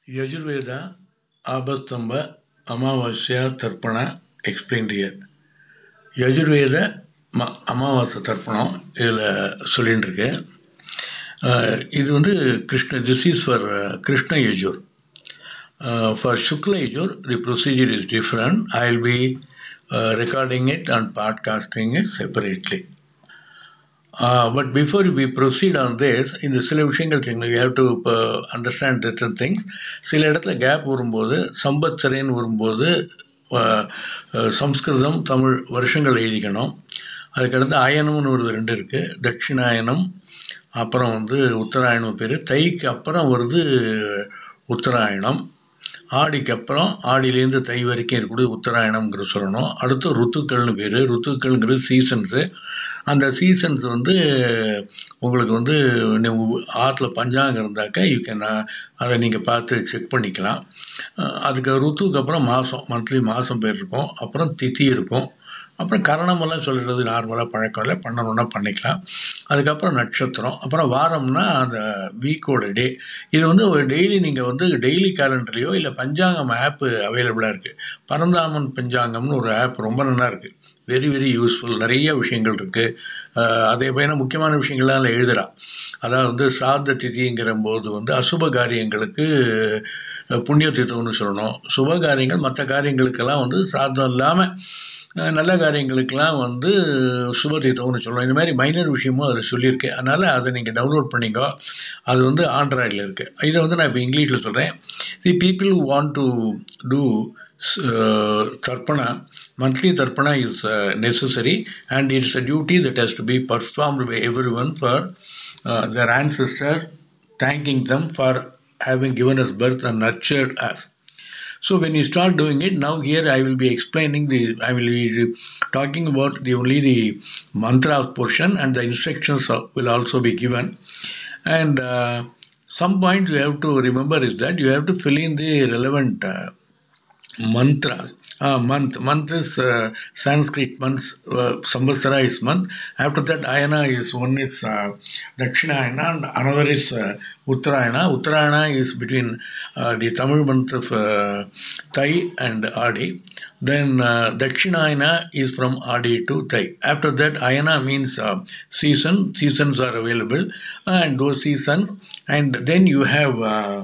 Yajurveda Abhastamba Amavasya Tarpana explained here. Yajurveda ம அமாவாசை தர்ப்பணம் இதில் சொல்லிட்டு இருக்கு அஹ் இது வந்து Krishna this is for Krishna Yajur for Shukla Yajur the procedure is different I will be recording it and podcasting it separately but before we proceed on this இந்த சில விஷயங்கள் தெரியும் you have to understand this things சில இடத்துல கேப் வரும்போது சம்பத்சரேன்னு வரும்போது சம்ஸ்கிருதம் தமிழ் வருஷங்கள் எழுதிக்கணும் அதுக்கடுத்து அயனம்னு ஒரு ரெண்டு இருக்குது தட்சிணாயனம் அப்புறம் வந்து உத்தராயணம் பேர் தைக்கு அப்புறம் வருது உத்தராயணம் ஆடிக்கு அப்புறம் ஆடியிலேருந்து தை வரைக்கும் இருக்கக்கூடிய உத்தராயணம்ங்கிறது சொல்லணும் அடுத்து ருத்துக்கள்னு பேர் ருத்துக்கள்ங்கிறது சீசன்ஸு அந்த சீசன்ஸ் வந்து உங்களுக்கு வந்து ஆற்றுல பஞ்சாங்கம் இருந்தாக்கா யூ கேன் அதை நீங்கள் பார்த்து செக் பண்ணிக்கலாம் அதுக்கு ருத்துக்கு அப்புறம் மாதம் மந்த்லி மாதம் பேர் இருக்கும் அப்புறம் திதி இருக்கும் அப்புறம் கரணமெல்லாம் சொல்கிறது நார்மலாக பழக்கம் இல்லை பண்ணணுன்னா பண்ணிக்கலாம் அதுக்கப்புறம் நட்சத்திரம் அப்புறம் வாரம்னா அந்த வீக்கோட டே இது வந்து ஒரு டெய்லி நீங்கள் வந்து டெய்லி கேலண்டர்லையோ இல்லை பஞ்சாங்கம் ஆப்பு அவைலபிளாக இருக்குது பரந்தாமன் பஞ்சாங்கம்னு ஒரு ஆப் ரொம்ப நல்லா இருக்குது வெரி வெரி யூஸ்ஃபுல் நிறைய விஷயங்கள் இருக்குது அதே போல் முக்கியமான விஷயங்கள்லாம் அதில் எழுதுகிறான் அதாவது வந்து சாத்த திதிங்கிற போது வந்து அசுப காரியங்களுக்கு புண்ணிய தீர்த்தம்னு சொல்லணும் சுப காரியங்கள் மற்ற காரியங்களுக்கெல்லாம் வந்து சாதம் இல்லாமல் நல்ல காரியங்களுக்கெல்லாம் வந்து சுப தீர்த்தம்னு சொல்லணும் இந்த மாதிரி மைனர் விஷயமும் அதில் சொல்லியிருக்கு அதனால் அதை நீங்கள் டவுன்லோட் பண்ணிக்கோ அது வந்து ஆண்ட்ராய்டில் இருக்குது இதை வந்து நான் இப்போ இங்கிலீஷில் சொல்கிறேன் the people who want to do tarpana monthly tarpana is uh, necessary and it's a duty that has to be performed by everyone for uh, their ancestors thanking them for having given us birth and nurtured us so when you start doing it now here i will be explaining the i will be talking about the only the mantra portion and the instructions will also be given and uh, some points you have to remember is that you have to fill in the relevant uh, mantra uh, month month is uh, sanskrit month uh, samvatsara is month after that ayana is one is uh, dakshinayana and another is uh, uttarayana uttarayana is between uh, the tamil month of uh, thai and adi then uh, dakshinayana is from adi to thai after that ayana means uh, season seasons are available and those seasons and then you have uh,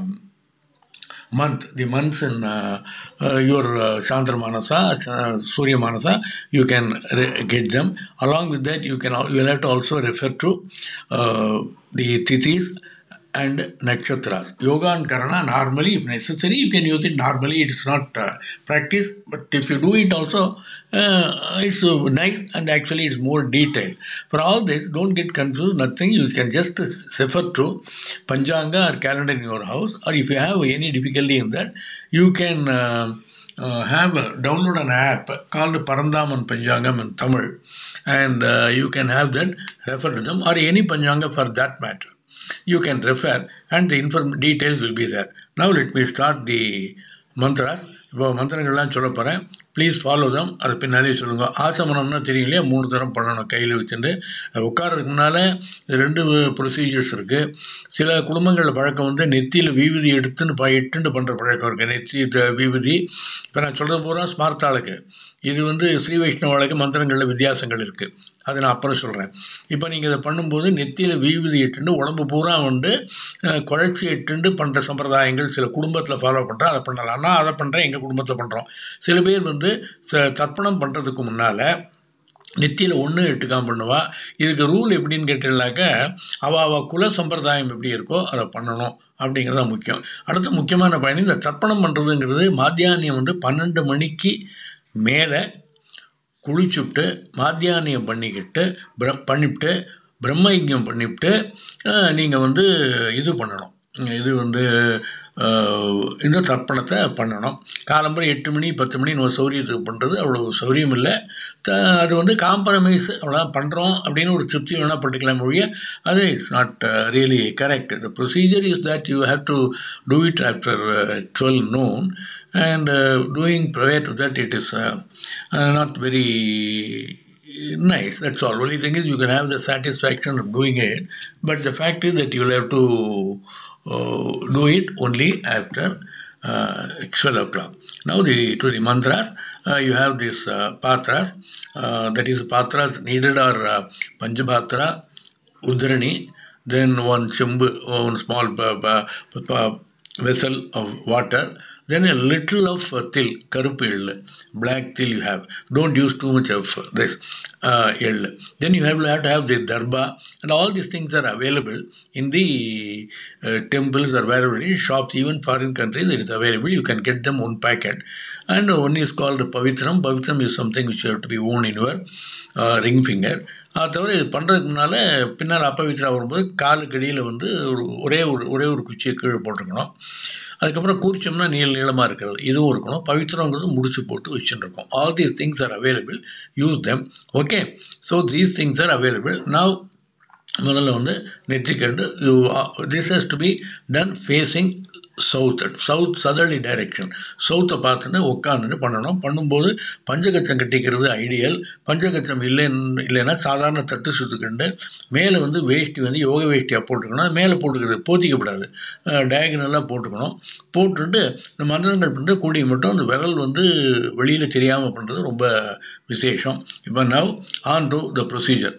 month, the months in uh, uh, your uh, Chandra Manasa, uh, Surya Manasa, you can re- get them. Along with that, you can you will have to also refer to uh, the tithis and nakshatras. Yoga and Karana, normally, if necessary, you can use it normally. It is not uh, practice, but if you do it also, uh, it's uh, nice and actually it's more detailed. For all this, don't get confused, nothing. You can just refer to Panchanga or calendar in your house, or if you have any difficulty in that, you can. Uh, uh, have a, download an app called Parandaman Panjangam in Tamil, and uh, you can have that refer to them or any Panjanga for that matter. You can refer, and the inform details will be there. Now let me start the mantras. இப்போ மந்திரங்கள்லாம் சொல்ல போகிறேன் please follow தம் அது பின்னாலே சொல்லுங்க ஆசமனம்னா தெரியும் இல்லையா மூணு தரம் பண்ணணும் கையில் வச்சுட்டு உட்காரதுக்கு முன்னால் ரெண்டு ப்ரொசீஜர்ஸ் இருக்குது சில குடும்பங்களில் பழக்கம் வந்து நெத்தியில் வீவிதி எடுத்துன்னு ப எட்டுண்டு பண்ணுற பழக்கம் இருக்குது நெத்தி வீவிதி இப்போ நான் சொல்கிறது பூரா ஸ்மார்த்தாளுக்கு இது வந்து ஸ்ரீ வைஷ்ணவாளுக்கு மந்திரங்களில் வித்தியாசங்கள் இருக்குது அதை நான் அப்புறம் சொல்கிறேன் இப்போ நீங்கள் இதை பண்ணும்போது நெத்தியில் வீவிதி எட்டுண்டு உடம்பு பூரா வந்து குழைச்சி எட்டுண்டு பண்ணுற சம்பிரதாயங்கள் சில குடும்பத்தில் ஃபாலோ பண்ணுறேன் அதை பண்ணலாம் நான் அதை பண்ணுறேன் எங்கள் குடும்பத்தை பண்ணுறோம் சில பேர் வந்து தர்ப்பணம் பண்ணுறதுக்கு முன்னால் நெத்தியில் ஒன்று எட்டுக்காம பண்ணுவா இதுக்கு ரூல் எப்படின்னு கேட்டீங்கன்னாக்கா அவள் அவள் குல சம்பிரதாயம் எப்படி இருக்கோ அதை பண்ணணும் அப்படிங்கிறது முக்கியம் அடுத்து முக்கியமான பயணம் இந்த தர்ப்பணம் பண்ணுறதுங்கிறது மாத்தியானியம் வந்து பன்னெண்டு மணிக்கு மேலே குளிச்சுட்டு மாத்தியானியம் பண்ணிக்கிட்டு பிர பண்ணிவிட்டு பிரம்மயஜம் பண்ணிவிட்டு நீங்கள் வந்து இது பண்ணணும் இது வந்து இந்த தர்ப்பணத்தை பண்ணணும் காலம்பரம் எட்டு மணி பத்து மணி நம்ம சௌரியத்துக்கு பண்ணுறது அவ்வளோ சௌரியம் இல்லை அது வந்து காம்ப்ரமைஸ் அவ்வளோ பண்ணுறோம் அப்படின்னு ஒரு திருப்தி வேணால் பண்ணிக்கலாம் மொழிய அது it's not really correct the procedure is that you have to do it after twelve noon and uh, doing prior to that it is uh, uh, not very nice that's all only thing is you can have the satisfaction of doing it but the fact is that you'll have to do it only after uh, 12 o'clock. Now the to the mantras, uh, you have these uh, patras. Uh, that is patras needed are uh, Panjapatra, Udrani, then one chimbu, one small pa- pa- pa- pa- vessel of water, then a little of uh, til, karupu எள்ளு, black til you have. Don't use too much of this uh, எள்ளு. Then you have to have to have the darba, and all these things are available in the uh, temples or wherever it is, shops, even foreign countries, it is available. You can get them one packet. And one is called pavitram. Pavitram is something which you have to be worn in your uh, ring finger. அது தவிர இது பண்ணுறதுக்கு முன்னால் பின்னால் அப்பவித்ரா வரும்போது காலுக்கு அடியில் வந்து ஒரு ஒரே ஒரு ஒரே ஒரு குச்சியை கீழே போட்டுக்கணும் அதுக்கப்புறம் கூர்ச்சம்னா நீள நீளமாக இருக்கிறது இதுவும் இருக்கணும் பவித்திரங்கிறது முடிச்சு போட்டு வச்சுட்டு இருக்கோம் all these things are available use them okay so these things are available now முதல்ல வந்து நெற்றிக்கண்டு you this has to be done facing south south southerly direction சவுத்தை பார்த்துட்டு உட்காந்துட்டு பண்ணணும் பண்ணும்போது பஞ்சகச்சம் கட்டிக்கிறது ஐடியல் பஞ்சகச்சம் இல்லைன்னு இல்லைன்னா சாதாரண தட்டு சுத்துக்கண்டு மேலே வந்து வேஷ்டி வந்து யோக வேஷ்டியாக போட்டுக்கணும் அது மேலே போட்டுக்கிறது போத்திக்கப்படாது டயகனலாக போட்டுக்கணும் போட்டுட்டு இந்த மந்திரங்கள் பண்ணுறது கூடிய மட்டும் அந்த விரல் வந்து வெளியில் தெரியாமல் பண்ணுறது ரொம்ப விசேஷம் இப்போ now on to the procedure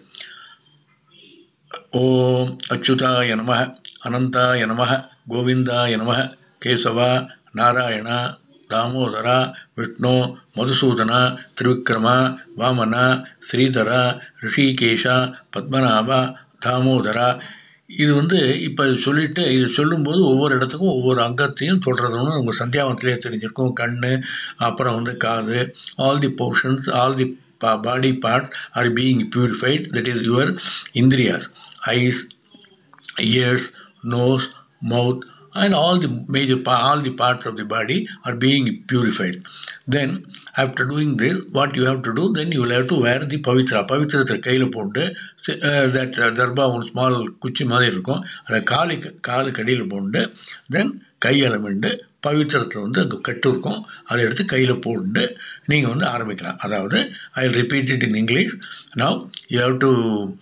ஓம் அச்சுதாய நம அனந்தாய நம கோவிந்தாய நம கேசவ நாராயண தாமோதர விஷ்ணு மதுசூதன திரிவிக்ரம வாமன ஸ்ரீதர ரிஷிகேஷ பத்மநாப தாமோதர இது வந்து இப்போ சொல்லிட்டு இது சொல்லும்போது ஒவ்வொரு இடத்துக்கும் ஒவ்வொரு அங்கத்தையும் தொடர்றதுன்னு உங்கள் சந்தியாவத்திலே தெரிஞ்சிருக்கும் கண் அப்புறம் வந்து காது all the portions all the body parts are being purified that is your indriyas eyes ears nose mouth and all the major all the parts of the body are being purified then after doing this what you have to do then you will have to wear the pavitra பவித்திரத்தை கையில் போட்டு that DARPA one small குச்சி மாதிரி இருக்கும் அதை காலுக்கு காலுக்கு அடியில் போட்டு தென் கையளமிண்டு பவித்திரத்தில் வந்து அங்கே கட்டு இருக்கும் அதை எடுத்து கையில் போட்டு நீங்கள் வந்து ஆரம்பிக்கலாம் அதாவது I repeat it in English now you have to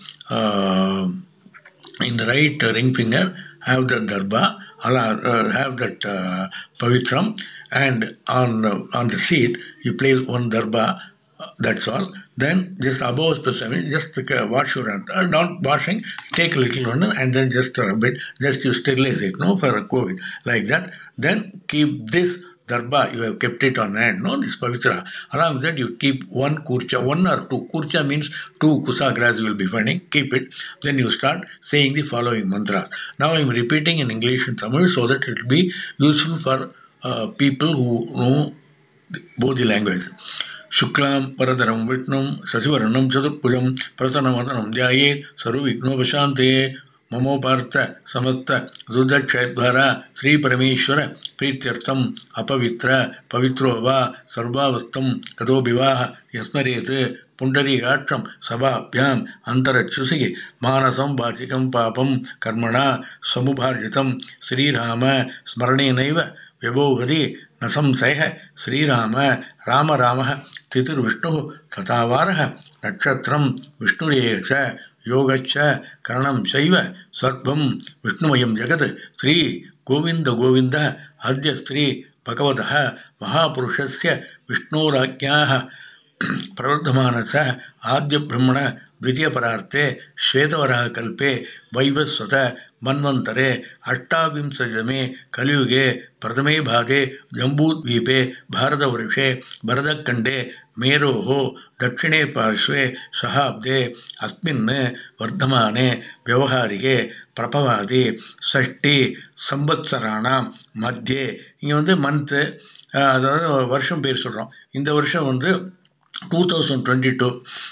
in the right uh, ring finger have the darba uh, have that uh, pavitram and on uh, on the seat you place one darba that's all then just above specimen just uh, wash your hand uh, not washing take a little one and then just rub it just you sterilize it no for covid like that then keep this darba you have kept it on hand no this pavitra along with that you keep one kurcha one or two kurcha means two kusagras you will be finding keep it then you start saying the following mantras now i am repeating in english and tamil so that it will be useful for uh, people who know both the language शुक्लां परतरं विष्णुं शशिवर्णं चतुर्भुजं प्रसन्नवदनं ध्यायेत् सर्वविघ्नोपशान्तये ममोपार्थ समस्त दुर्दक्षद्वारा श्रीपरमेश्वर प्रीत्यर्थम् अपवित्र पवित्रो वा सर्वावस्थं कतो विवाह यस्मरेत् पुण्डरीकाक्षं सभाभ्याम् अन्तरच्छुसि मानसं वाचिकं पापं कर्मणा समुपार्जितं श्रीराम स्मरणेनैव व्यबोहति न संशयः श्रीराम राम रामः तिथिर्विष्णुः तथावारः नक्षत्रं विष्णुरेव च योगच्च करणं चैव सर्वं विष्णुमयं जगत् श्री गोविन्द गोविन्द अद्य श्री भगवतः महापुरुषस्य विष्णोराज्ञाः प्रवर्धमानस आद्यब्रह्मण द्वितीयपरार्थे श्वेतवराहकल्पे वैवस्वत मन्वन्तरे अष्टाविंशतमे कलियुगे प्रथमे भागे जम्बूद्वीपे भारतवर्षे भरतखण्डे मेरोः दक्षिणे पार्श्वे शहाब्दे अस्मिन् वर्धमाने व्यवहारिके प्रपवादि षष्टि சம்பத்சரானா மத்தியே இங்கே வந்து மந்த்து அதாவது வருஷம் பேர் சொல்கிறோம் இந்த வருஷம் வந்து டூ தௌசண்ட் டுவெண்ட்டி டூ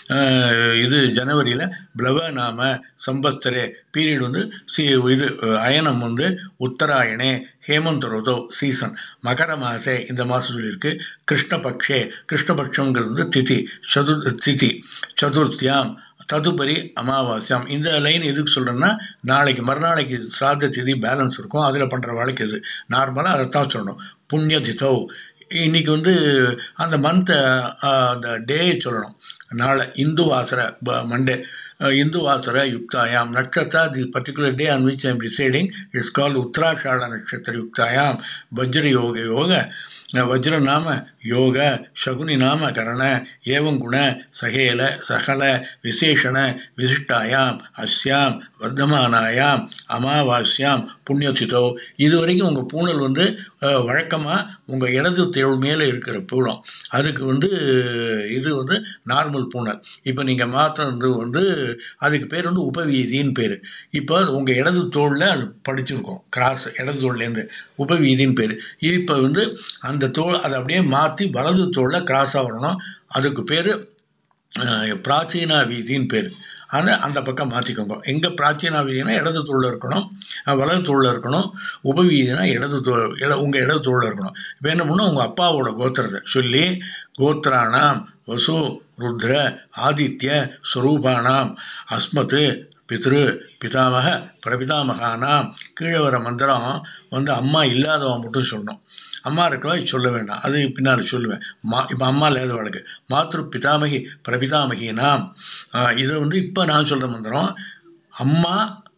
இது ஜனவரியில் பிளவ நாம சம்பஸ்தரே பீரியட் வந்து சி இது அயனம் வந்து உத்தராயணே ஹேமந்த் ருதோ சீசன் மகர மாசே இந்த மாதம் சொல்லியிருக்கு கிருஷ்ணபக்ஷே கிருஷ்ணபக்ஷங்கிறது வந்து திதி சதுர் திதி சதுர்த்தியாம் ததுபரி அமாவாஸ்யாம் இந்த லைன் எதுக்கு சொல்கிறேன்னா நாளைக்கு மறுநாளைக்கு சாத திதி பேலன்ஸ் இருக்கும் அதில் பண்ணுற வழக்கு இது நார்மலாக அதைத்தான் சொல்லணும் புண்ணிய திதோ இன்னைக்கு வந்து அந்த மந்த்தை அந்த டே சொல்லணும் நாளை இந்து வாசர Monday uh, Induvasara Yuktayam. Nakshatra, the particular day on which I am residing, is called Uttarashada Nakshatra Yuktayam. Vajra Yoga Yoga. Uh, Vajra Nama Yoga. Shaguni Nama Karana. Evam Guna. Sahela. Sakala. Visheshana. Vishittayam. Asyam. வர்த்தமானாயாம் அமாவாஸ்யாம் புண்ணியசிதோ இது வரைக்கும் உங்கள் பூனல் வந்து வழக்கமாக உங்கள் இடது தேள் மேலே இருக்கிற பூனம் அதுக்கு வந்து இது வந்து நார்மல் பூனல் இப்போ நீங்கள் மாற்றுறது வந்து அதுக்கு பேர் வந்து உபவீதின்னு பேர் இப்போ உங்கள் இடது தோளில் அது படிச்சிருக்கோம் கிராஸ் இடது தோல்லேருந்து உபவீதின்னு பேர் இப்போ வந்து அந்த தோல் அதை அப்படியே மாற்றி வலது தோளில் கிராஸாக வரணும் அதுக்கு பேர் பிராச்சீனா வீதின்னு பேர் அதை அந்த பக்கம் மாற்றிக்கோங்க எங்கே பிராச்சீனா வீதினா இடது தோளில் இருக்கணும் வலது தோளில் இருக்கணும் உபவீதினா இடது தோ இட உங்கள் இடது தோளில் இருக்கணும் இப்போ என்ன பண்ணணும் உங்கள் அப்பாவோட கோத்திரத்தை சொல்லி கோத்திரானாம் வசு ருத்ர ஆதித்ய ஸ்வரூபானாம் அஸ்மத்து பித்ரு பிதாமக பிரபிதாமகானாம் கீழே வர மந்திரம் வந்து அம்மா இல்லாதவன் மட்டும் சொல்லணும் அம்மா இருக்கவா சொல்ல வேண்டாம் அது பின்னால் சொல்லுவேன் மா இப்போ அம்மா இல்லாத வழக்கு மாத்ரு பிதாமகி பிரபிதாமகி நாம் இதை வந்து இப்போ நான் சொல்கிற மந்திரம் அம்மா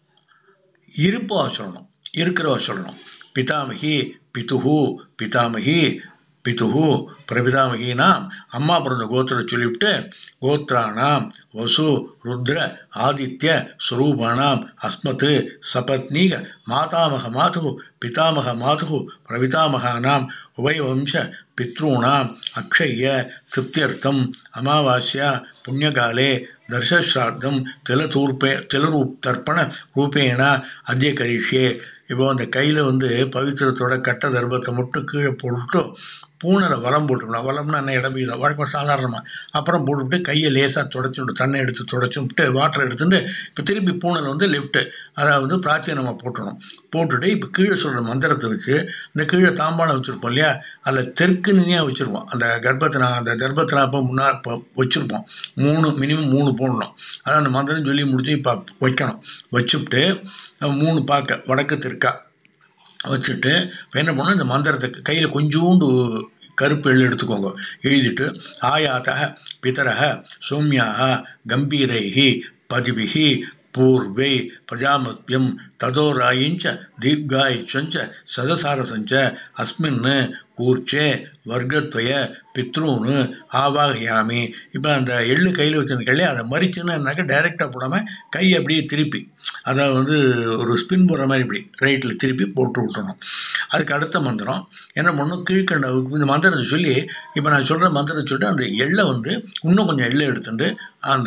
இருப்பவா சொல்லணும் இருக்கிறவா சொல்லணும் பிதாமகி பிதுகு பிதாமகி பிதுகு பிரபிதாமகினாம் அம்மா பிறந்த கோத்திர சொல்லிவிட்டு கோத்ராணாம் வசு ருத்ர ஆதித்ய ஸ்வரூபானாம் அஸ்மத் சபத்னீக மாதாமக மாது பிதாமக மாது பிரபிதாமகானாம் உபயவம்ச பித்ருணாம் அக்ஷய திருப்தியர்த்தம் அமாவாஸ்யா புண்ணியகாலே தர்ஷஸ்ராத்தம் திலதூர்பே திலரூப் தர்ப்பண ரூபேண அத்திய கரிஷே இப்போ அந்த கையில் வந்து பவித்திரத்தோட கட்ட தர்ப்பத்தை மட்டும் கீழே போட்டுட்டு பூனலை வலம் போட்டுக்கணும் வலம்னா என்ன இடபீதம் வழக்கம் சாதாரணமாக அப்புறம் போட்டுவிட்டு கையை லேசாக தொடச்சுட்டு தண்ணை எடுத்து தொடச்சு விட்டு வாட்டர் எடுத்துட்டு இப்போ திருப்பி பூனல் வந்து லெஃப்ட்டு அதாவது பிராச்சீனமாக போட்டணும் போட்டுட்டு இப்போ கீழே சொல்கிற மந்திரத்தை வச்சு இந்த கீழே தாம்பாளம் வச்சுருப்போம் இல்லையா அதில் தெற்கு நினையாக வச்சுருப்போம் அந்த கர்ப்பத்தில் அந்த கர்ப்பத்தில் அப்போ முன்னா இப்போ வச்சுருப்போம் மூணு மினிமம் மூணு போடணும் அதான் அந்த மந்திரம் சொல்லி முடிச்சு இப்போ வைக்கணும் வச்சுவிட்டு மூணு பார்க்க வடக்கு தெற்கா வச்சுட்டு இப்போ என்ன பண்ணணும் இந்த மந்திரத்துக்கு கையில் கொஞ்சோண்டு கருப்பு எள்ளு எடுத்துக்கோங்க எழுதிட்டு ஆயாத்தக பிதரக சௌமியாக கம்பீரைகி பதிபிகி பூர்வை பிரஜாமத்யம் ததோராயிஞ்ச தீர்காயுச்சஞ்ச சதசாரசஞ்ச அஸ்மின் கூர்ச்சே வர்க்கத்வய பித்ருன்னு ஆவாகியாமி இப்போ அந்த எள்ளு கையில் வச்சிருக்கே அதை மறிச்சுன்னாக்கா டைரெக்டாக போடாமல் கை அப்படியே திருப்பி அதை வந்து ஒரு ஸ்பின் போடுற மாதிரி இப்படி ரைட்டில் திருப்பி போட்டு விட்டுறணும் அதுக்கு அடுத்த மந்திரம் என்ன பண்ணும் கீழ்கண்ட இந்த மந்திரத்தை சொல்லி இப்போ நான் சொல்கிற மந்திரத்தை சொல்லிட்டு அந்த எள்ளை வந்து இன்னும் கொஞ்சம் எள்ளை எடுத்துட்டு அந்த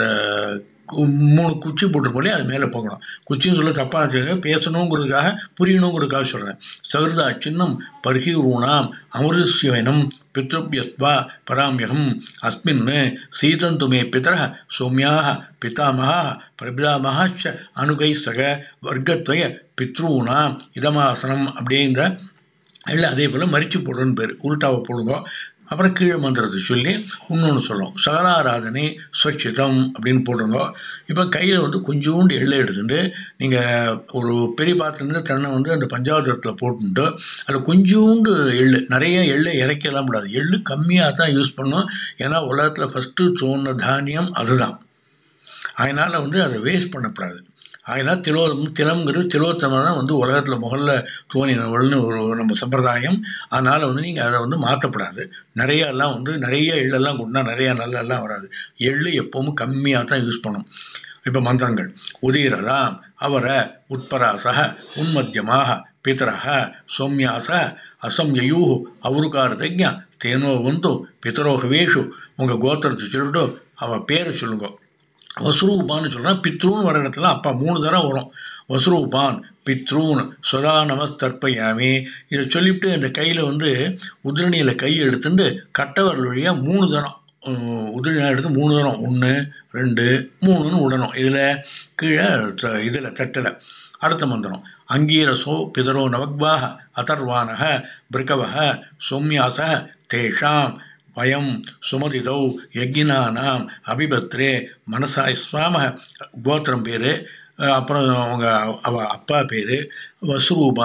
மூணு குச்சி போட்டிருப்போலே அது மேலே போகணும் குச்சின்னு சொல்ல தப்பாக வச்சுக்கோங்க பேசணுங்கிறதுக்காக புரியணுங்கிறதுக்காக சொல்கிறேன் சகிருதா சின்னம் பர்ஹீரூணாம் அமிர்தஸ்யவனம் பித்ருபியஸ்வா பராமியகம் அஸ்மின் சீதந்து மே பிதர சௌமியாக பிதாமகா பிரபிதாமகாச்ச அனுகை சக வர்க்கத்வய பித்ருணாம் இதமாசனம் அப்படிங்கிற இல்லை அதே போல் மறிச்சு போடுன்னு பேர் உருட்டாவை போடுங்க அப்புறம் கீழே மந்திரத்தை சொல்லி இன்னொன்று சொல்லும் சகலாராதனை ஸ்வச்சிதம் அப்படின்னு போடுங்க இப்போ கையில் வந்து கொஞ்சோண்டு எள்ளை எடுத்துட்டு நீங்கள் ஒரு பெரிய பாத்திரத்தில் தன்னை வந்து அந்த பஞ்சாவதத்தில் போட்டுட்டு அதில் கொஞ்சோண்டு எள்ளு நிறைய எள்ளை இறக்கலாம் கூடாது எள்ளு கம்மியாக தான் யூஸ் பண்ணணும் ஏன்னா உலகத்தில் ஃபஸ்ட்டு சோன தானியம் அதுதான் அதனால் வந்து அதை வேஸ்ட் பண்ணக்கூடாது அதனால் திலோ திலம்ங்கிறது திலோத்தமம் தான் வந்து உலகத்தில் முதல்ல தோணினவள்னு ஒரு நம்ம சம்பிரதாயம் அதனால் வந்து நீங்கள் அதை வந்து மாற்றப்படாது நிறைய எல்லாம் வந்து நிறைய எள்ளெல்லாம் கொண்டா நிறையா நல்லெல்லாம் வராது எள்ளு எப்பவும் கம்மியாக தான் யூஸ் பண்ணும் இப்போ மந்திரங்கள் உதீரதாம் அவர உட்பராசக உன்மத்தியமாக பிதரக சௌமியாச அசம்யயூ அவருக்காரதஜா தேனோ வந்து பிதரோகவேஷு உங்கள் கோத்திரத்தை சொல்லிட்டு அவள் பேரை சொல்லுங்க வசுரூபான்னு சொல்கிறான் பித்ருன்னு வர இடத்துல அப்பா மூணு தரம் வரும் வசுரூபான் பித்ரூன் சொதா நமஸ்தர்ப்பயாமி இதை சொல்லிவிட்டு அந்த கையில் வந்து உதிரணியில் கை எடுத்துட்டு கட்டவரல் வழியாக மூணு தரம் உதிரணியாக எடுத்து மூணு தரம் ஒன்று ரெண்டு மூணுன்னு விடணும் இதில் கீழே இதில் தட்டில் அடுத்த மந்திரம் அங்கீரசோ பிதரோ நவக்வாக அதர்வானக பிருகவக சௌமியாச தேஷாம் வயம் சுமதிதௌ யஜ்ஞானாம் அபிபத்ரே மனசாய் சுவாம கோத்திரம் பேர் அப்புறம் அவங்க அவ அப்பா பேர் வசுரூபா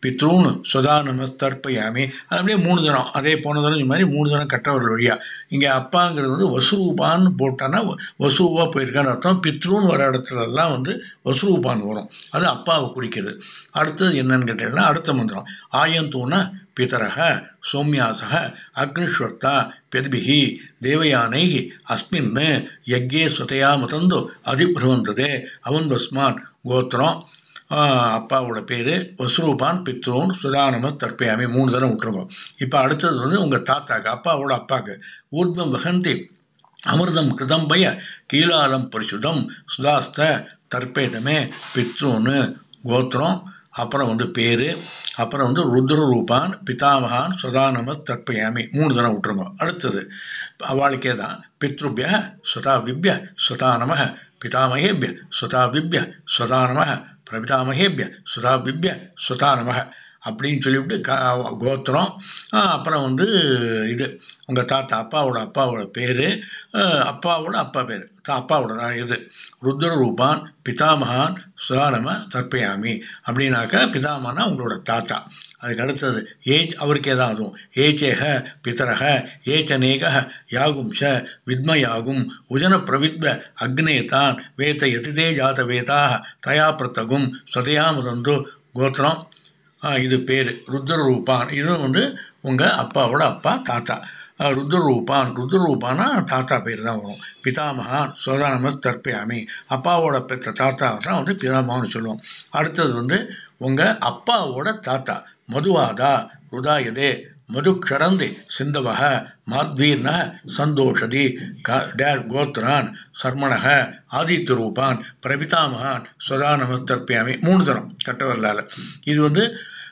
பித்ரூன் சுதா நமஸ்தர்ப்பயாமி அது அப்படியே மூணு தினம் அதே போன தரம் இந்த மாதிரி மூணு தினம் கட்டவர்கள் வழியா இங்கே அப்பாங்கிறது வந்து வசூபான்னு போட்டான்னா வசூபா போயிருக்கான்னு அர்த்தம் பித்ரூன் வர இடத்துல எல்லாம் வந்து வசூபான் வரும் அது அப்பாவை குறிக்கிறது அடுத்தது என்னன்னு கேட்டீங்கன்னா அடுத்த மந்திரம் ஆயந்தூன பிதரக சௌமியாசக அக்னிஸ்வர்த்தா பெர்பிகி தேவயானை அஸ்மின் யஜ்ஞே சுதையா மதந்து அதிபிரவந்ததே அவந்தஸ்மான் கோத்திரம் அப்பாவோட பேர் வஸ்ரூபான் பித்ரூன் சுதானம தற்பயாமி மூணு தரம் விட்டுருக்கோம் இப்போ அடுத்தது வந்து உங்கள் தாத்தாக்கு அப்பாவோட அப்பாவுக்கு ஊர்வம் வகந்தி அமிர்தம் கிருதம் பய கீழாலம் பரிசுதம் சுதாஸ்த தற்பேதமே பித்ரூன்னு கோத்திரம் அப்புறம் வந்து பேர் அப்புறம் வந்து ருத்ர ரூபான் பிதாமகான் சுதானம தற்பயாமி மூணு தரம் விட்டுருங்க அடுத்தது அவளுக்கே தான் பித்ருபிய சுதா விப்ய சுதா நம பிதாமகேபிய சுதா விப்ய சுதா நம பிரபிதாமகேபிய சுதா விப்ய சுதா நம அப்படின்னு சொல்லிவிட்டு க கோத்திரம் அப்புறம் வந்து இது உங்கள் தாத்தா அப்பாவோட அப்பாவோட பேர் அப்பாவோட அப்பா பேர் அப்பாவோட இது ருத்ர ரூபான் பிதாமகான் சுதானம தர்ப்பயாமி அப்படின்னாக்கா பிதாமகனா உங்களோட தாத்தா அதுக்கு அடுத்தது ஏஜ் அவருக்கே தான் அதுவும் ஏச்சேக பிதரக ஏச்சநேக யாகும் ச வித்மயாகும் உஜன பிரவித்வ அக்னேதான் வேத எதிதே ஜாத வேதாக தயா பிரத்தகும் ஸ்வதையா முதந்து கோத்திரம் இது பேர் ருத்ரரூபான் இதுவும் வந்து உங்கள் அப்பாவோட அப்பா தாத்தா ருத்ரரூபான் ருத்ரரூபானா தாத்தா பேர் தான் வரும் பிதாமகான் சோதானம தற்பயாமி அப்பாவோட பெற்ற தாத்தா தான் வந்து பிதாமகான்னு சொல்லுவோம் அடுத்தது வந்து உங்கள் அப்பாவோட தாத்தா மதுவாதா ருதாயதே மதுக்ஷரந்தி சிந்தவக மாத்வீர்ண சந்தோஷதி டேர் கோத்ரான் சர்மணக ஆதித்ய ரூபான் பிரபிதாமகான் சதா நமஸ்தர்ப்பியாமி மூணு தரம் கட்டவரலால் இது வந்து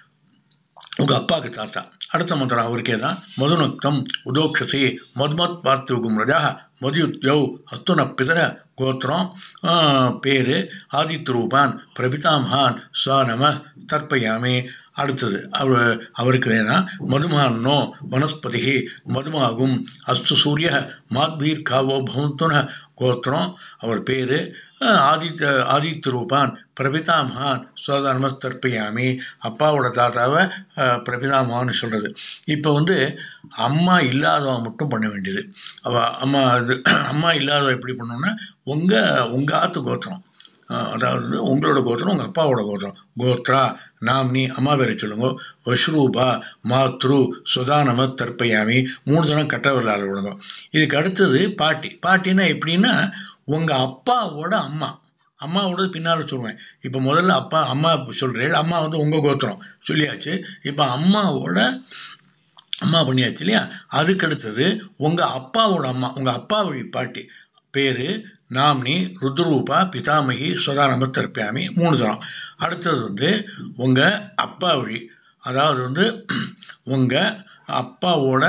உங்கள் அப்பாவுக்கு தாத்தா அடுத்த மந்திரம் அவருக்கே தான் மதுநக்தம் உதோக்ஷசி மதுமத் பார்த்தியுகும் ரஜா மதுயுத்யௌ ஹஸ்துன பிதர கோத்திரம் பேர் ஆதித்ய ரூபான் பிரபிதாமகான் சுவானம தர்ப்பயாமி அடுத்தது அவர் அவருக்கு வேணா மதுமானோ வனஸ்பதி மதுமாகும் அஸ்து சூரிய மாத்பீர் காவோ பவுத்துன கோத்திரம் அவர் பேர் ஆதித்ய ஆதித்ய ரூபான் பிரபிதாமகான் சோதனமஸ்தர்ப்பயாமி அப்பாவோட தாத்தாவை பிரபிதாமகான்னு சொல்கிறது இப்போ வந்து அம்மா இல்லாதவ மட்டும் பண்ண வேண்டியது அவ அம்மா இது அம்மா இல்லாதவ எப்படி பண்ணோன்னா உங்கள் உங்கள் ஆத்து கோத்திரம் அதாவது உங்களோட கோத்திரம் உங்கள் அப்பாவோட கோத்திரம் கோத்ரா நாம்னி அம்மா பேரை சொல்லுங்க வஷ்ரூபா மாத்ரு சுதானம தற்பயாமி மூணு தினம் கட்டவர்களால் விடுங்க இதுக்கு அடுத்தது பாட்டி பாட்டினா எப்படின்னா உங்கள் அப்பாவோட அம்மா அம்மாவோட பின்னால் சொல்லுவேன் இப்போ முதல்ல அப்பா அம்மா சொல்கிறேன் அம்மா வந்து உங்கள் கோத்திரம் சொல்லியாச்சு இப்போ அம்மாவோட அம்மா பண்ணியாச்சு இல்லையா அதுக்கு அடுத்தது உங்கள் அப்பாவோட அம்மா உங்கள் அப்பா வழி பாட்டி பேர் நாம்னி ருத்ரூபா பிதாமகி சுதானம தர்ப்பியாமி மூணு தரம் அடுத்தது வந்து உங்கள் அப்பா வழி அதாவது வந்து உங்கள் அப்பாவோட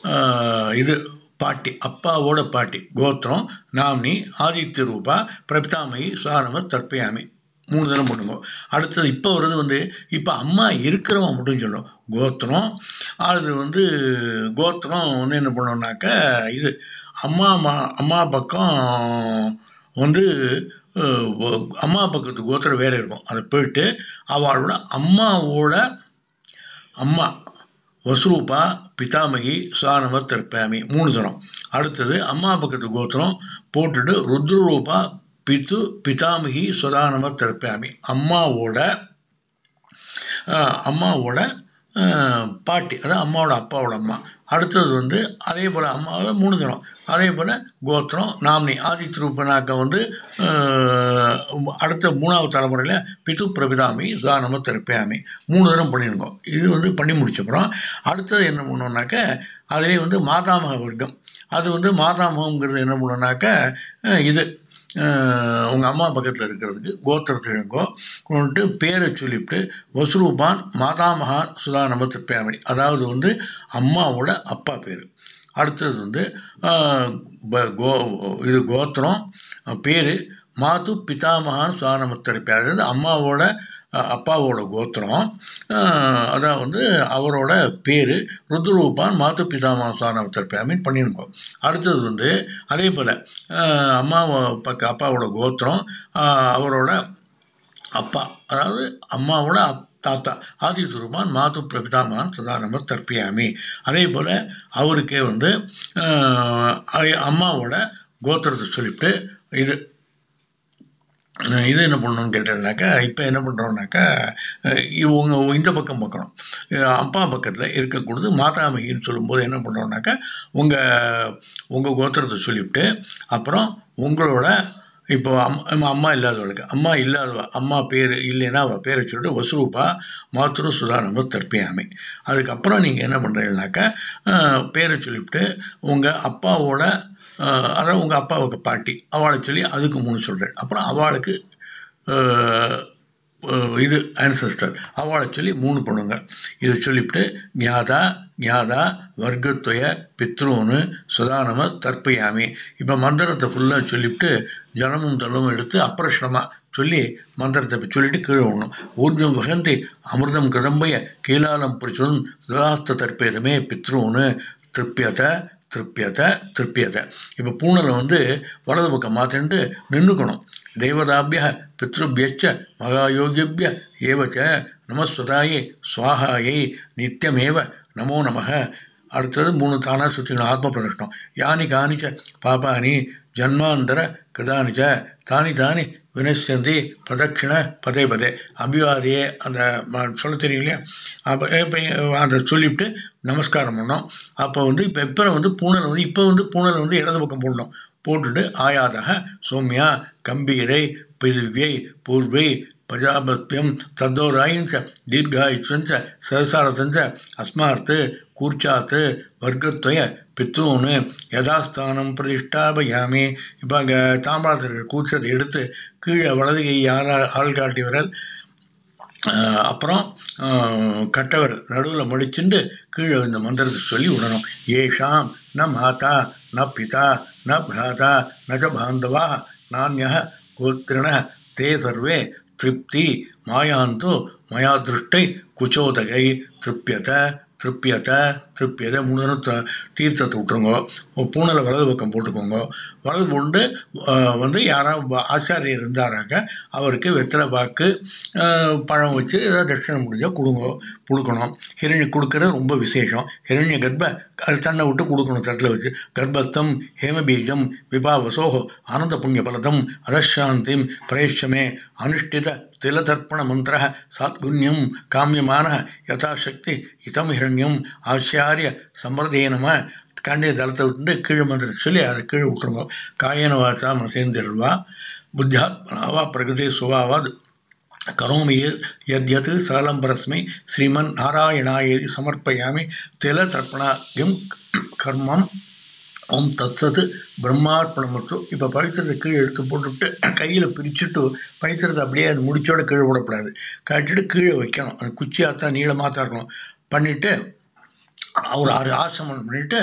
இது பாட்டி அப்பாவோட பாட்டி கோத்திரம் நாம்னி ஆதித்ய ரூபா பிரபிதாமகி சுதானம தர்ப்பயாமி மூணு தரம் பண்ணுங்க அடுத்தது இப்போ வர்றது வந்து இப்போ அம்மா இருக்கிறவன் மட்டும் சொல்லணும் கோத்திரம் அது வந்து கோத்திரம் வந்து என்ன பண்ணோம்னாக்க இது அம்மா அம்மா அம்மா பக்கம் வந்து அம்மா பக்கத்து கோத்திரம் வேறு இருக்கும் அதை போயிட்டு அவளோட அம்மாவோட அம்மா வசூபா பிதாமகி சுவானம தற்பாமி மூணு தரம் அடுத்தது அம்மா பக்கத்து கோத்திரம் போட்டுட்டு ருத்ரரூபா பித்து பிதாமகி சுதானம தற்பாமி அம்மாவோட அம்மாவோட பாட்டி அதாவது அம்மாவோட அப்பாவோட அம்மா அடுத்தது வந்து அதே போல் அம்மாவை மூணு தரம் அதே போல் கோத்திரம் நாமினி ஆதித்ய ரூபனாக்க வந்து அடுத்த மூணாவது தலைமுறையில் பிது பிரபிதாமி சுதானம திறப்பயாமி மூணு தரம் பண்ணிருங்க இது வந்து பண்ணி முடிச்சப்புறம் அடுத்தது என்ன பண்ணோம்னாக்க அதிலே வந்து மாதாமக வர்க்கம் அது வந்து மாதாமகங்கிறது என்ன பண்ணோம்னாக்க இது உங்கள் அம்மா பக்கத்தில் இருக்கிறதுக்கு கோத்திரத்தை எழுங்கோ கொண்டுட்டு பேரை சொல்லிவிட்டு வசுரூபான் மாதாமகான் சுதா நம திப்பயாமணி அதாவது வந்து அம்மாவோட அப்பா பேர் அடுத்தது வந்து கோ இது கோத்திரம் பேர் மாது பிதாமகான் சுதானமத்தரிப்பேர் அதாவது அம்மாவோட அப்பாவோட கோத்திரம் அதான் வந்து அவரோட பேர் ருத்ரூபான் மாது பிதாமா சுவானமத்தர்ப்பியாமின்னு பண்ணியிருக்கோம் அடுத்தது வந்து அதே போல் அம்மா பக்க அப்பாவோட கோத்திரம் அவரோட அப்பா அதாவது அம்மாவோட தாத்தா ஆதி சுரூபான் மாது பிரபிதாமான் சதா நம தற்பியாமி அதே போல் அவருக்கே வந்து ஆஹ், ஐ- அம்மாவோட கோத்திரத்தை சொல்லிவிட்டு இது அஹ் இது என்ன பண்ணணும்னு கேட்டேன்னாக்கா இப்போ என்ன பண்ணுறோம்னாக்கா இவங்க இந்த பக்கம் பார்க்கணும் அஹ் அப்பா பக்கத்தில் இருக்கக்கூடாது மாதாமகின்னு சொல்லும்போது என்ன பண்ணுறோம்னாக்கா உங்கள் உங்கள் கோத்திரத்தை சொல்லிவிட்டு அப்புறம் உங்களோட இப்போ அம் அம்மா அம்மா இல்லாதவளுக்கு அம்மா இல்லாதவ அம்மா பேர் இல்லைன்னா அவள் பேரை சொல்லிட்டு வசுரூபா மாத்ரு சுதானம தற்பியாமி அதுக்கப்புறம் நீங்கள் என்ன பண்ணுறீங்கனாக்கா பேரை சொல்லிவிட்டு உங்கள் அப்பாவோட அஹ், அதாவது உங்கள் அப்பாவுக்கு பாட்டி அவளை சொல்லி அதுக்கு மூணு சொல்கிறேன் அப்புறம் அவளுக்கு அஹ், அஹ், இது ஆன்சஸ்டர் அவளை சொல்லி மூணு பண்ணுங்க இதை சொல்லிவிட்டு ஞாதா ஞாதா வர்க்கத்துவய பித்ருன்னு சுதானம தற்பயாமி இப்போ மந்திரத்தை ஃபுல்லாக சொல்லிவிட்டு ஜனமும் தளமும் எடுத்து அப்ரஷ்னமாக சொல்லி மந்திரத்தை இப்ப சொல்லிட்டு கீழே விடணும் ஊர்ஜம் வகந்தி அமிர்தம் கிளம்பைய கீழாலம் புரிச்சும் சுதாஸ்த தற்பேதமே பித்ருன்னு திருப்பியத திருப்பியத திருப்பியத இப்போ பூனலை வந்து வலது பக்கம் மாற்றிட்டு நின்றுக்கணும் தேவதாபிய பித்ருபியச்ச மகாயோகிபிய ஏவச்ச நமஸ்வதாயை சுவாகாயை நித்தியமேவ நமோ நமக அடுத்தது மூணு தானா சுற்றிக்கணும் ஆத்ம பிரதஷ்டம் யானி காணிச்ச பாபானி ஜன்மாந்தர கிருதானிச்ச தானி தானி வினசந்தி பிரதட்சிண பதே பதே அபிவாதியே அந்த ம- சொல்ல தெரியும் இல்லையா அப்போ இப்போ அதை சொல்லிவிட்டு நமஸ்காரம் பண்ணோம் அப்போ வந்து இப்போ இப்போ வந்து பூனல் வந்து இப்போ வந்து பூனல் வந்து இடது பக்கம் போடணும் போட்டுட்டு ஆயாதக சௌமியா கம்பீரை பிரிவியை பூர்வை பிரஜாபத்தியம் தத்தோராயிஞ்ச தீர்காயுச்சஞ்ச சகசாரத்தஞ்ச அஸ்மார்த்து கூர்ச்சாத்து வர்க்கத்வய பித்தூனு யதாஸ்தானம் பிரதிஷ்டாபயாமி இப்போ அங்கே தாம்பாளத்தில் இருக்கிற கூச்சத்தை எடுத்து கீழே வலது கை ஆள் ஆள் காட்டி விரல் ஆஹ் அப்புறம் ஆஹ் கட்டவர் நடுவில் மடிச்சுண்டு கீழே இந்த மந்திரத்தை சொல்லி விடணும் ஏஷாம் ந மாதா ந பிதா ந பிராதா ந ச பாந்தவா நானிய கோத்திரிண தே சர்வே திருப்தி மாயாந்து மயா திருஷ்டை குச்சோதகை திருப்பியத திருப்பியத திருப்பியத மூணு தடவை த- தீர்த்தத்தை விட்டுருங்க பூனலை வலது பக்கம் போட்டுக்கோங்க வலது போட்டு ஆஹ் வந்து யாராவது ஆச்சாரியர் இருந்தாராக்க அவருக்கு வெத்தலை பாக்கு ஆஹ் பழம் வச்சு ஏதாவது தட்சிணை முடிஞ்சால் கொடுங்க கொடுக்கணும் ஹிரண்ய கொடுக்கறது ரொம்ப விசேஷம் ஹிரண்ய கர்ப்ப அது தன்னை விட்டு கொடுக்கணும் தட்டில் வச்சு கர்ப்பஸ்தம் ஹேமபீஜம் விபாவசோஹோ ஆனந்த புண்ணிய பலதம் அதசாந்திம் பிரேஷமே அனுஷ்டித திலதர்ப்பண மந்திர சாத்குண்யம் காமியமான யதாசக்தி இதம் ஹிரண்யம் ஆச்சாரிய சம்பிரதே நம கண்ணிய தளத்தை விட்டு கீழே மந்திரத்தை சொல்லி அதை கீழே விட்டுருங்க காயன வாசா மசேந்திரவா புத்தியாத்மனாவா பிரகதி சுவாவாத் கரோமி யத் சகலம் பரஸ்மை ஸ்ரீமன் நாராயணாயேதி சமர்ப்பயாமி தில தர்ப்பணாயம் கர்மம் ஓம் தத்சத் பிரம்மார்ப்பணமற்று இப்போ பவித்திரத்தை கீழே எடுத்து போட்டுவிட்டு கையில் பிரிச்சுட்டு பவித்திரத்தை அப்படியே அது முடிச்சோட கீழே விடக்கூடாது காட்டிட்டு கீழே வைக்கணும் அது குச்சியாத்தான் நீளமாக தான் இருக்கணும் பண்ணிவிட்டு ஒரு ஆறு ஆசமனம் பண்ணிவிட்டு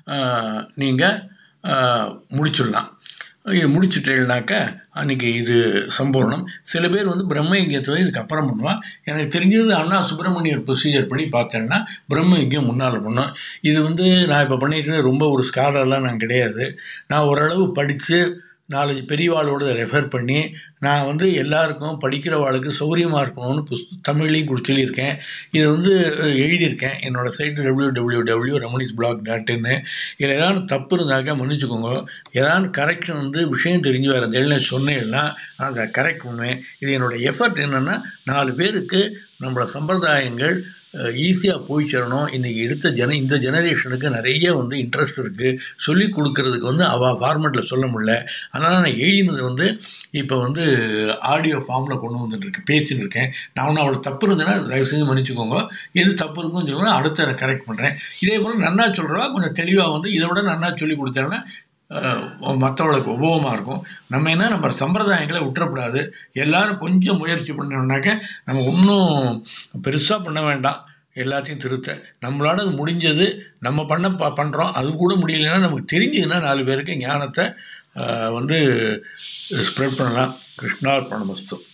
நீங்கள் முடிச்சிடலாம் இது முடிச்சுட்டேன்னாக்க அன்னைக்கு இது சம்பூர்ணம் சில பேர் வந்து பிரம்ம யஜ்யத்தை இதுக்கு அப்புறம் பண்ணுவான் எனக்கு தெரிஞ்சது அண்ணா சுப்பிரமணியர் ப்ரொசீஜர் படி பார்த்தேன்னா பிரம்ம யஜ்யம் முன்னால் பண்ணும் இது வந்து நான் இப்போ பண்ணிட்டு ரொம்ப ஒரு ஸ்காலர்லாம் நான் கிடையாது நான் ஓரளவு படித்து நாலஞ்சு பெரியவாளோட ரெஃபர் பண்ணி நான் வந்து எல்லாருக்கும் படிக்கிறவாளுக்கு சௌரியமாக இருக்கணும்னு புஸ் தமிழ்லையும் கூட சொல்லியிருக்கேன் இதை வந்து அஹ், எழுதியிருக்கேன் என்னோட site W W W Ramanis blog dot இன்னு இதில் ஏதாவது தப்பு இருந்தாக்கா மன்னிச்சுக்கோங்க ஏதாவது கரெக்ஷன் வந்து விஷயம் தெரிஞ்சு வேறு தெரியல சொன்னேன்னா நான் அதை கரெக்ட் பண்ணுவேன் இது என்னோட எஃபர்ட் என்னென்னா நாலு பேருக்கு நம்மளோட சம்பிரதாயங்கள் ஈஸியாக போய் சேரணும் இன்றைக்கி எடுத்த ஜன இந்த ஜெனரேஷனுக்கு நிறைய வந்து இன்ட்ரெஸ்ட் இருக்குது சொல்லி கொடுக்கறதுக்கு வந்து அவள் ஃபார்மெட்டில் சொல்ல முடியல அதனால் நான் எழுதினது வந்து இப்போ வந்து ஆடியோ ஃபார்மில் கொண்டு வந்துட்டு இருக்கு பேசிட்டு இருக்கேன் நான் ஒன்று அவளுக்கு தப்பு இருந்ததுன்னா தயவு செஞ்சு மன்னிச்சுக்கோங்க எது தப்பு இருக்குன்னு சொல்லுங்க அடுத்து அதை கரெக்ட் பண்ணுறேன் இதே போல் நன்னா சொல்கிறவா கொஞ்சம் தெளிவாக வந்து இதை விட நன்னா சொல்லி கொடுத்தேன்னா மற்றவங்களுக்கு உபயோகமாக இருக்கும் நம்ம என்ன நம்ம சம்பிரதாயங்களை விட்டுறக்கூடாது எல்லாரும் கொஞ்சம் முயற்சி பண்ணோம்னாக்க நம்ம ஒன்றும் பெருசாக பண்ண வேண்டாம் எல்லாத்தையும் திருத்த நம்மளால அது முடிஞ்சது நம்ம பண்ண ப பண்ணுறோம் அது கூட முடியலைன்னா நமக்கு தெரிஞ்சதுன்னா நாலு பேருக்கு ஞானத்தை ஆஹ் வந்து ஸ்ப்ரெட் பண்ணலாம் கிருஷ்ணார்ப்பணமஸ்து